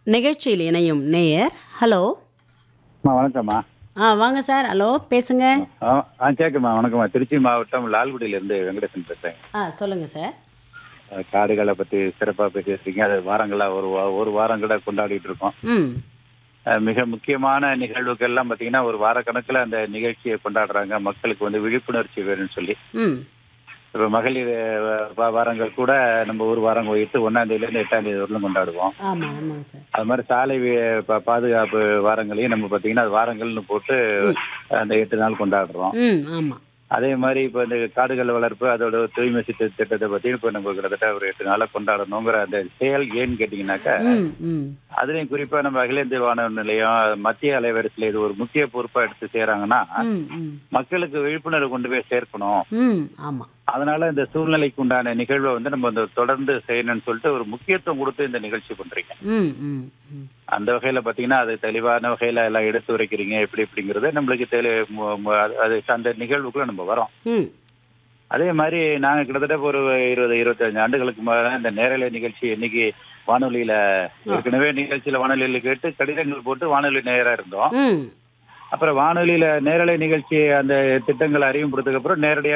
நிகழ்ச்சியில் இணையும் நேயர் ஹலோ அம்மா வணக்கம்மா ஆ வாங்க சார் ஹலோ பேசுங்க ஆ ஆ கேட்குமா வணக்கம்மா திருச்சி மாவட்டம் லால்குடியிலேருந்து வெங்கடேசன் பேசுகிறேன் ஆ சொல்லுங்க சார் காடுகளை பற்றி சிறப்பாக பேசியிருக்கீங்க அது வாரங்களாக ஒரு வா- ஒரு வாரம் கூட கொண்டாடிட்டு இருக்கோம் ம் அஹ் மிக முக்கியமான நிகழ்வுகள்லாம் பார்த்தீங்கன்னா ஒரு வாரக்கணக்கில் அந்த நிகழ்ச்சியை கொண்டாடுறாங்க மக்களுக்கு வந்து விழிப்புணர்ச்சி வேணும்னு சொல்லி ம் இப்போ மகளிர் அஹ், வா- வாரங்கள் கூட நம்ம ஒரு வாரம் போயிட்டு ஒன்றாம் தேதியிலேருந்து எட்டாம் தேதி வரலும் கொண்டாடுவோம் ஆமாம் ஆமாங்க சார் அது மாதிரி சாலை வி- பா- பாதுகாப்பு வாரங்களையும் நம்ம பார்த்தீங்கன்னா அது வாரங்கள்னு போட்டு அந்த எட்டு நாள் கொண்டாடுறோம் ம் ஆமாம் அதே மாதிரி இப்போ இந்த காடுகள் வளர்ப்பு அதோட தூய்மை சித்த திட்டத்தை பற்றி இப்போ நம்ம கிட்டத்தட்ட ஒரு எட்டு நாளாக கொண்டாடணுங்கிற அந்த செயல் ஏன்னு கேட்டிங்கனாக்கா ம் ம் அதுலேயும் குறிப்பாக நம்ம அகில இந்திய வானொலி நிலையம் மத்திய அலைவரிசையில் இது ஒரு முக்கிய பொறுப்பாக எடுத்து செய்கிறாங்கன்னா ம் ம் மக்களுக்கு விழிப்புணர்வு கொண்டு போய் சேர்க்கணும் ம் ஆமாம் அதனால இந்த சூழ்நிலைக்கு உண்டான நிகழ்வை வந்து நம்ம இந்த தொடர்ந்து செய்யணும்னு சொல்லிட்டு ஒரு முக்கியத்துவம் கொடுத்து இந்த நிகழ்ச்சி பண்றீங்க ம் ம் ம் அந்த வகையில பாத்தீங்கன்னா அது தெளிவான வகையில எல்லாம் எடுத்து உரைக்கிறீங்க எப்படி எப்படிங்கிறது நம்மளுக்கு தெளி மு- மு- அது- அது அந்த நிகழ்வுக்குள்ள நம்ம வரோம் ம் அதே மாதிரி நாங்க கிட்டத்தட்ட ஒரு இருபது இருபத்தஞ்சு ஆண்டுகளுக்கு மேல இந்த நேரலை நிகழ்ச்சி இன்னைக்கு வானொலியில ஏற்கனவே நிகழ்ச்சியில வானொலியில கேட்டு கடிதங்கள் போட்டு வானொலி நேரா இருந்தோம் ம் அப்புறம் வானொலியில நேரலை நிகழ்ச்சி அந்த திட்டங்களை அறிமுகப்படுத்ததுக்கு அப்புறம் நேரடியா